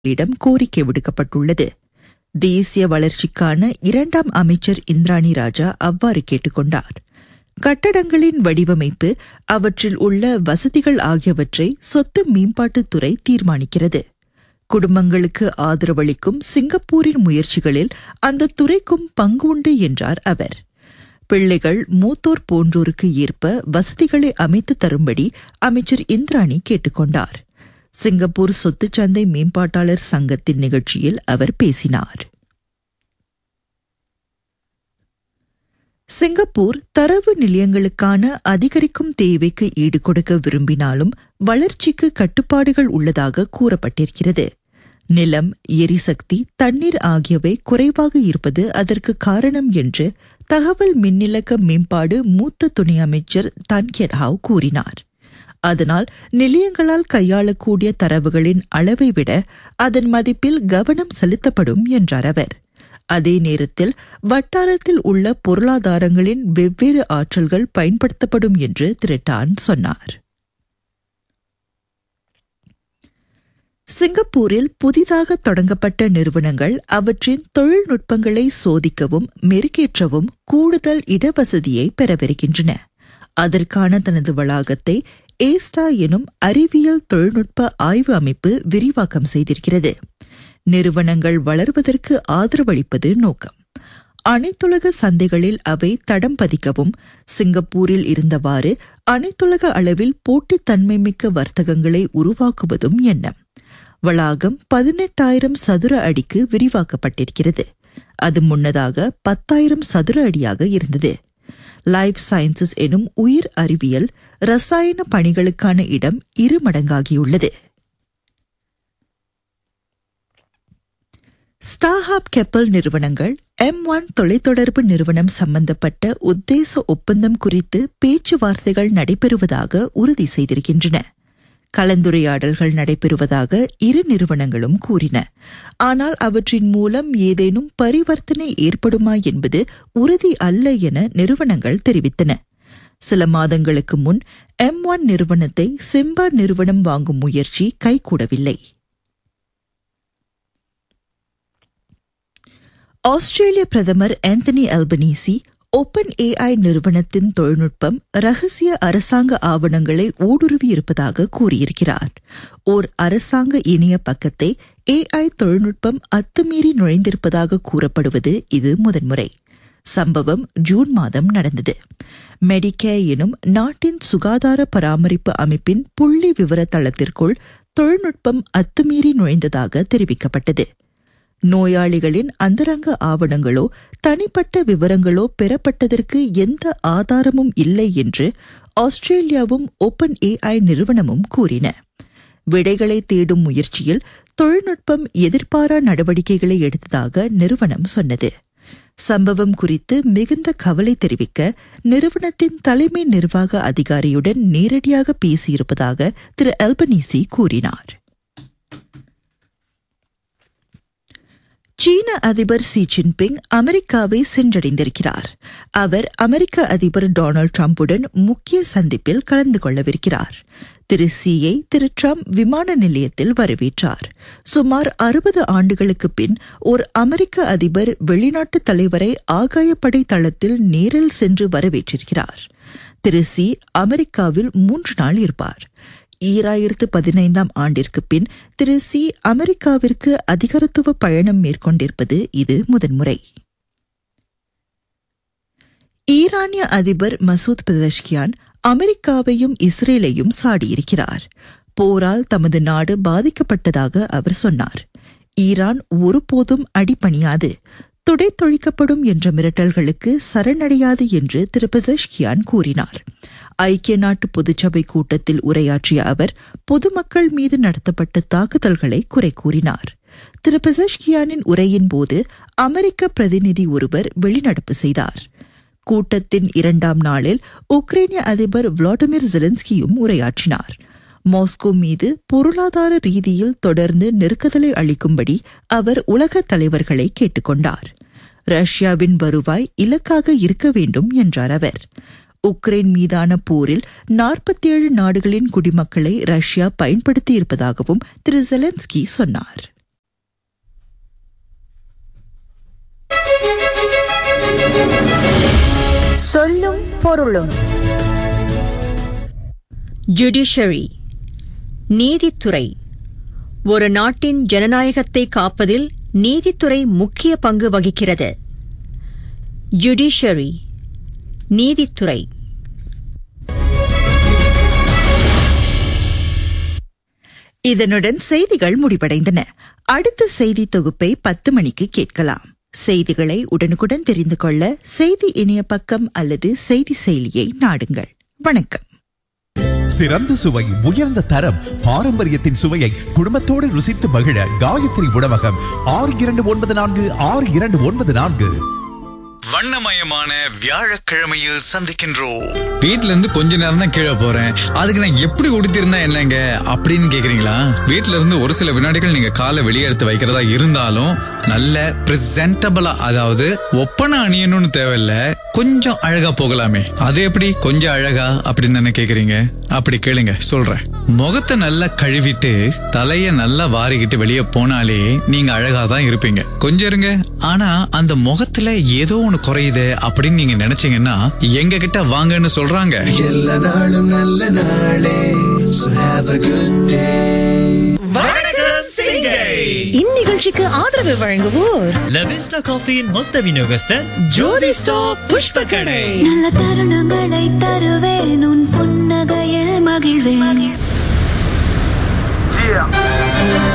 இடம் கோரிக்கை விடுக்கப்பட்டுள்ளது தேசிய வளர்ச்சிக்கான இரண்டாம் அமைச்சர் இந்திராணி ராஜா அவ்வாறு கேட்டுக்கொண்டார் கட்டடங்களின் வடிவமைப்பு அவற்றில் உள்ள வசதிகள் ஆகியவற்றை சொத்து மேம்பாட்டுத்துறை தீர்மானிக்கிறது குடும்பங்களுக்கு ஆதரவளிக்கும் சிங்கப்பூரின் முயற்சிகளில் அந்த துறைக்கும் பங்கு உண்டு என்றார் அவர் பிள்ளைகள் மூத்தோர் போன்றோருக்கு ஏற்ப வசதிகளை அமைத்து தரும்படி அமைச்சர் இந்திராணி கேட்டுக்கொண்டார் சிங்கப்பூர் சொத்துச்சந்தை மேம்பாட்டாளர் சங்கத்தின் நிகழ்ச்சியில் அவர் பேசினார் சிங்கப்பூர் தரவு நிலையங்களுக்கான அதிகரிக்கும் தேவைக்கு ஈடுகொடுக்க விரும்பினாலும் வளர்ச்சிக்கு கட்டுப்பாடுகள் உள்ளதாக கூறப்பட்டிருக்கிறது நிலம் எரிசக்தி தண்ணீர் ஆகியவை குறைவாக இருப்பது அதற்கு காரணம் என்று தகவல் மின்னிலக்க மேம்பாடு மூத்த துணை அமைச்சர் தன்கெட் ஹாவ் கூறினார் அதனால் நிலையங்களால் கையாளக்கூடிய தரவுகளின் அளவை விட அதன் மதிப்பில் கவனம் செலுத்தப்படும் என்றார் அவர் அதே நேரத்தில் வட்டாரத்தில் உள்ள பொருளாதாரங்களின் வெவ்வேறு ஆற்றல்கள் பயன்படுத்தப்படும் என்று திரு டான் சொன்னார் சிங்கப்பூரில் புதிதாக தொடங்கப்பட்ட நிறுவனங்கள் அவற்றின் தொழில்நுட்பங்களை சோதிக்கவும் மெருகேற்றவும் கூடுதல் இடவசதியை பெறவிருக்கின்றன அதற்கான தனது வளாகத்தை ஏஸ்டா எனும் அறிவியல் தொழில்நுட்ப ஆய்வு அமைப்பு விரிவாக்கம் செய்திருக்கிறது நிறுவனங்கள் வளர்வதற்கு ஆதரவளிப்பது நோக்கம் அனைத்துலக சந்தைகளில் அவை தடம் பதிக்கவும் சிங்கப்பூரில் இருந்தவாறு அனைத்துலக அளவில் போட்டித்தன்மை மிக்க வர்த்தகங்களை உருவாக்குவதும் எண்ணம் வளாகம் பதினெட்டாயிரம் சதுர அடிக்கு விரிவாக்கப்பட்டிருக்கிறது அது முன்னதாக பத்தாயிரம் சதுர அடியாக இருந்தது லைஃப் சயின்சஸ் எனும் உயிர் அறிவியல் ரசாயன பணிகளுக்கான இடம் இரு மடங்காகியுள்ளது ஸ்டாஹாப் கெப்பல் நிறுவனங்கள் எம் ஒன் தொலைத்தொடர்பு நிறுவனம் சம்பந்தப்பட்ட உத்தேச ஒப்பந்தம் குறித்து பேச்சுவார்த்தைகள் நடைபெறுவதாக உறுதி செய்திருக்கின்றன கலந்துரையாடல்கள் நடைபெறுவதாக இரு நிறுவனங்களும் கூறின ஆனால் அவற்றின் மூலம் ஏதேனும் பரிவர்த்தனை ஏற்படுமா என்பது உறுதி அல்ல என நிறுவனங்கள் தெரிவித்தன சில மாதங்களுக்கு முன் எம் ஒன் நிறுவனத்தை சிம்பா நிறுவனம் வாங்கும் முயற்சி கைகூடவில்லை ஆஸ்திரேலிய பிரதமர் ஆந்தனி அல்பனீசி ஓபன் ஏஐ நிறுவனத்தின் தொழில்நுட்பம் ரகசிய அரசாங்க ஆவணங்களை ஊடுருவியிருப்பதாக கூறியிருக்கிறார் ஓர் அரசாங்க இணைய பக்கத்தை ஏஐ தொழில்நுட்பம் அத்துமீறி நுழைந்திருப்பதாக கூறப்படுவது இது முதன்முறை சம்பவம் ஜூன் மாதம் நடந்தது மெடிகே எனும் நாட்டின் சுகாதார பராமரிப்பு அமைப்பின் புள்ளி விவர தளத்திற்குள் தொழில்நுட்பம் அத்துமீறி நுழைந்ததாக தெரிவிக்கப்பட்டது நோயாளிகளின் அந்தரங்க ஆவணங்களோ தனிப்பட்ட விவரங்களோ பெறப்பட்டதற்கு எந்த ஆதாரமும் இல்லை என்று ஆஸ்திரேலியாவும் ஓபன் ஏஐ நிறுவனமும் கூறின விடைகளை தேடும் முயற்சியில் தொழில்நுட்பம் எதிர்பாரா நடவடிக்கைகளை எடுத்ததாக நிறுவனம் சொன்னது சம்பவம் குறித்து மிகுந்த கவலை தெரிவிக்க நிறுவனத்தின் தலைமை நிர்வாக அதிகாரியுடன் நேரடியாக பேசியிருப்பதாக திரு அல்பனீசி கூறினார் சீன அதிபர் சி ஜின்பிங் அமெரிக்காவை சென்றடைந்திருக்கிறார் அவர் அமெரிக்க அதிபர் டொனால்டு டிரம்புடன் முக்கிய சந்திப்பில் கலந்து கொள்ளவிருக்கிறார் திரு சியை திரு டிரம்ப் விமான நிலையத்தில் வரவேற்றார் சுமார் அறுபது ஆண்டுகளுக்கு பின் ஒரு அமெரிக்க அதிபர் வெளிநாட்டு தலைவரை ஆகாயப்படை தளத்தில் நேரில் சென்று வரவேற்றிருக்கிறார் திரு சி அமெரிக்காவில் மூன்று நாள் இருப்பார் ஈராயிரத்து பதினைந்தாம் ஆண்டிற்கு பின் திரு சி அமெரிக்காவிற்கு அதிகாரத்துவ பயணம் மேற்கொண்டிருப்பது இது முதன்முறை ஈரானிய அதிபர் மசூத் பெதஷ்கியான் அமெரிக்காவையும் இஸ்ரேலையும் சாடியிருக்கிறார் போரால் தமது நாடு பாதிக்கப்பட்டதாக அவர் சொன்னார் ஈரான் ஒருபோதும் அடிபணியாது துடைத்தொழிக்கப்படும் என்ற மிரட்டல்களுக்கு சரணடையாது என்று திரு பெசஷ்கியான் கூறினார் ஐக்கிய நாட்டு பொதுச்சபை கூட்டத்தில் உரையாற்றிய அவர் பொதுமக்கள் மீது நடத்தப்பட்ட தாக்குதல்களை குறை கூறினார் திரு பெசஷ்கியானின் உரையின் போது அமெரிக்க பிரதிநிதி ஒருவர் வெளிநடப்பு செய்தார் கூட்டத்தின் இரண்டாம் நாளில் உக்ரைனிய அதிபர் விளாடிமிர் ஜெலன்ஸ்கியும் உரையாற்றினார் மாஸ்கோ மீது பொருளாதார ரீதியில் தொடர்ந்து நெருக்குதலை அளிக்கும்படி அவர் உலக தலைவர்களை கேட்டுக்கொண்டார் ரஷ்யாவின் வருவாய் இலக்காக இருக்க வேண்டும் என்றார் அவர் உக்ரைன் மீதான போரில் நாற்பத்தேழு நாடுகளின் குடிமக்களை ரஷ்யா பயன்படுத்தியிருப்பதாகவும் திரு ஜெலன்ஸ்கி சொன்னார் சொல்லும் பொருளும் ஜுடிஷரி நீதித்துறை ஒரு நாட்டின் ஜனநாயகத்தை காப்பதில் நீதித்துறை முக்கிய பங்கு வகிக்கிறது ஜுடிஷரி நீதித்துறை இதனுடன் செய்திகள் முடிவடைந்தன அடுத்த செய்தி தொகுப்பை பத்து மணிக்கு கேட்கலாம் செய்திகளை உடனுக்குடன் தெரிந்து கொள்ள செய்தி இணைய பக்கம் அல்லது செய்தி செயலியை நாடுங்கள் வணக்கம் சிறந்த சுவை உயர்ந்த தரம் பாரம்பரியத்தின் சுவையை குடும்பத்தோடு ருசித்து மகிழ காயத்ரி உணவகம் ஆறு இரண்டு ஒன்பது நான்கு ஆறு இரண்டு ஒன்பது நான்கு வண்ணமயமான வியாழக்கிழமையில் சந்திக்கின்றோம் வீட்ல இருந்து கொஞ்ச நேரம் தான் கீழே போறேன் அதுக்கு நான் எப்படி உடுத்திருந்தா என்னங்க அப்படின்னு கேக்குறீங்களா வீட்ல இருந்து ஒரு சில வினாடிகள் நீங்க காலை வெளியே எடுத்து வைக்கிறதா இருந்தாலும் நல்ல பிரசன்டபிளா அதாவது ஒப்பனை அணியணும்னு தேவையில்ல கொஞ்சம் அழகா போகலாமே அது எப்படி கொஞ்சம் அழகா அப்படின்னு தானே கேக்குறீங்க அப்படி கேளுங்க சொல்றேன் முகத்தை நல்லா கழுவிட்டு தலைய நல்லா வாரிக்கிட்டு வெளியே போனாலே நீங்க அழகா தான் இருப்பீங்க கொஞ்சம் இருங்க ஆனா அந்த முகத்துல ஏதோ ஒண்ணு குறையுது அப்படின்னு நீங்க நினைச்சீங்கன்னா எங்க கிட்ட வாங்கன்னு சொல்றாங்க எல்லா நாளும் நல்ல நாளே So have a good day இந்நிகழ்ச்சிக்கு ஆதரவு வழங்குவோர் லவிஸ்டா காஃபியின் மொத்த விநியோகஸ்தர் ஜோதி ஸ்டாப் புஷ்ப கடை நல்ல தருணங்களை தருவேன் உன் புன்னகையில் மகிழ்வேன்